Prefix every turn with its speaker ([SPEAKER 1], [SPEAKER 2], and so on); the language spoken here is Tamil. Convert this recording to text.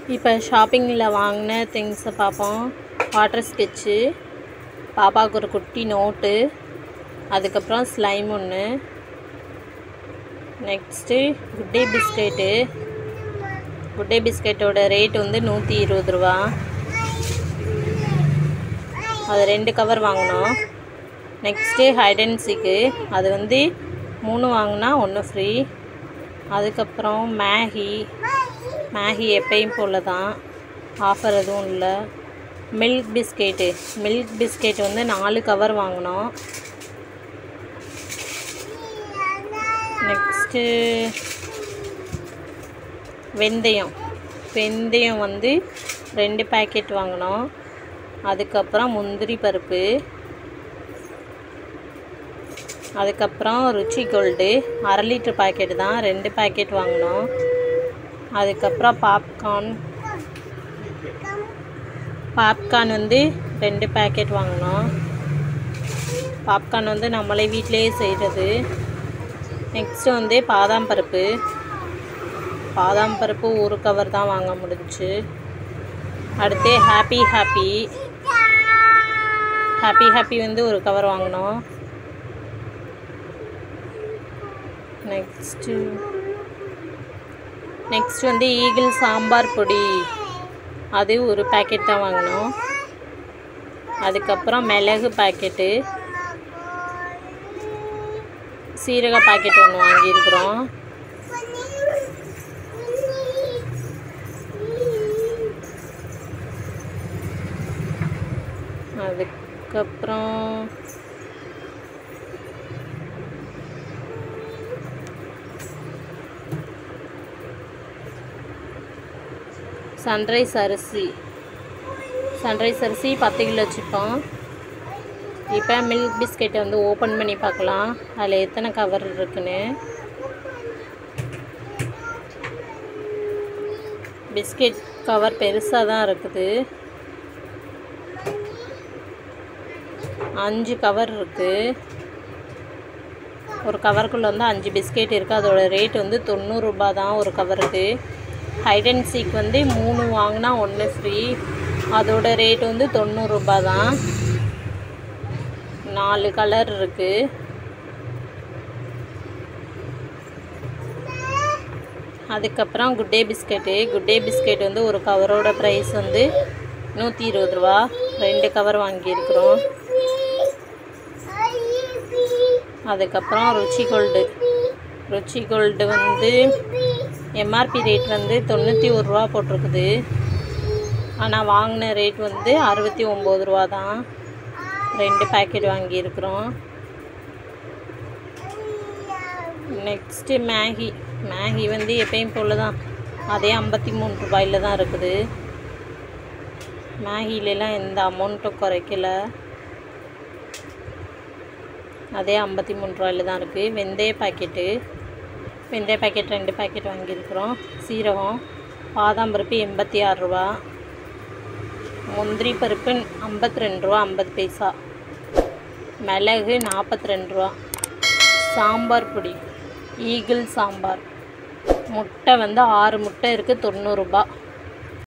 [SPEAKER 1] இப்போ ஷாப்பிங்கில் வாங்கின திங்ஸை பார்ப்போம் வாட்டர் ஸ்கெட்சு பாப்பாவுக்கு ஒரு குட்டி நோட்டு அதுக்கப்புறம் ஸ்லைம் ஒன்று நெக்ஸ்ட்டு குட்டே பிஸ்கெட்டு குட்டே பிஸ்கெட்டோட ரேட் வந்து நூற்றி இருபது ரூபா அது ரெண்டு கவர் வாங்கினோம் நெக்ஸ்ட்டு ஹைட் அண்ட் சீக்கு அது வந்து மூணு வாங்கினா ஒன்று ஃப்ரீ அதுக்கப்புறம் மேகி மேகி எப்பயும் போல தான் ஆஃபர் எதுவும் இல்லை மில்க் பிஸ்கெட்டு மில்க் பிஸ்கெட் வந்து நாலு கவர் வாங்கினோம் நெக்ஸ்ட்டு வெந்தயம் வெந்தயம் வந்து ரெண்டு பேக்கெட் வாங்கினோம் அதுக்கப்புறம் முந்திரி பருப்பு அதுக்கப்புறம் ருச்சி கோல்டு அரை லிட்டர் பாக்கெட் தான் ரெண்டு பேக்கெட் வாங்கினோம் அதுக்கப்புறம் பாப்கார்ன் பாப்கார்ன் வந்து ரெண்டு பேக்கெட் வாங்கினோம் பாப்கார்ன் வந்து நம்மளே வீட்டிலேயே செய்கிறது நெக்ஸ்ட்டு வந்து பாதாம் பருப்பு பாதாம் பருப்பு ஒரு கவர் தான் வாங்க முடிஞ்சுச்சு அடுத்து ஹாப்பி ஹாப்பி ஹாப்பி ஹாப்பி வந்து ஒரு கவர் வாங்கினோம் நெக்ஸ்ட்டு நெக்ஸ்ட் வந்து ஈகிள் சாம்பார் பொடி அது ஒரு பேக்கெட் தான் வாங்கினோம் அதுக்கப்புறம் மிளகு பாக்கெட்டு சீரக பாக்கெட் ஒன்று வாங்கியிருக்கிறோம் அதுக்கப்புறம் சன்ரைஸ் அரிசி சன்ரைஸ் அரிசி பத்து கிலோ வச்சுப்போம் இப்போ மில்க் பிஸ்கெட்டை வந்து ஓப்பன் பண்ணி பார்க்கலாம் அதில் எத்தனை கவர் இருக்குன்னு பிஸ்கெட் கவர் பெருசாக தான் இருக்குது அஞ்சு கவர் இருக்குது ஒரு கவருக்குள்ளே வந்து அஞ்சு பிஸ்கெட் இருக்குது அதோட ரேட் வந்து தொண்ணூறுரூபா தான் ஒரு கவருக்கு ஹைட் அண்ட் சீக் வந்து மூணு வாங்கினா ஒன்று ஃப்ரீ அதோட ரேட் வந்து தொண்ணூறுரூபா தான் நாலு கலர் இருக்குது அதுக்கப்புறம் குட்டே பிஸ்கெட்டு குட்டே பிஸ்கெட் வந்து ஒரு கவரோட ப்ரைஸ் வந்து நூற்றி இருபது ரூபா ரெண்டு கவர் வாங்கியிருக்கிறோம் அதுக்கப்புறம் ருச்சி கோல்டு ருச்சி கோல்டு வந்து எம்ஆர்பி ரேட் வந்து தொண்ணூற்றி ஒரு ரூபா போட்டிருக்குது ஆனால் வாங்கின ரேட் வந்து அறுபத்தி ஒம்பது ரூபா தான் ரெண்டு பேக்கெட் வாங்கியிருக்கிறோம் நெக்ஸ்ட்டு மேகி மேகி வந்து எப்பயும் போல தான் அதே ஐம்பத்தி மூணு ரூபாயில் தான் இருக்குது மேகிலலாம் எந்த அமௌண்ட்டும் குறைக்கல அதே ஐம்பத்தி மூணு ரூபாயில் தான் இருக்குது வெந்தய பாக்கெட்டு வெந்தய பாக்கெட் ரெண்டு பாக்கெட் வாங்கியிருக்கிறோம் சீரகம் பாதாம் பருப்பு எண்பத்தி ஆறு ரூபா முந்திரி பருப்பு ஐம்பத்தி ரெண்டு ரூபா ஐம்பது பைசா மிளகு நாற்பத்தி ரெண்டு ரூபா சாம்பார் பொடி ஈகிள் சாம்பார் முட்டை வந்து ஆறு முட்டை இருக்குது தொண்ணூறுரூபா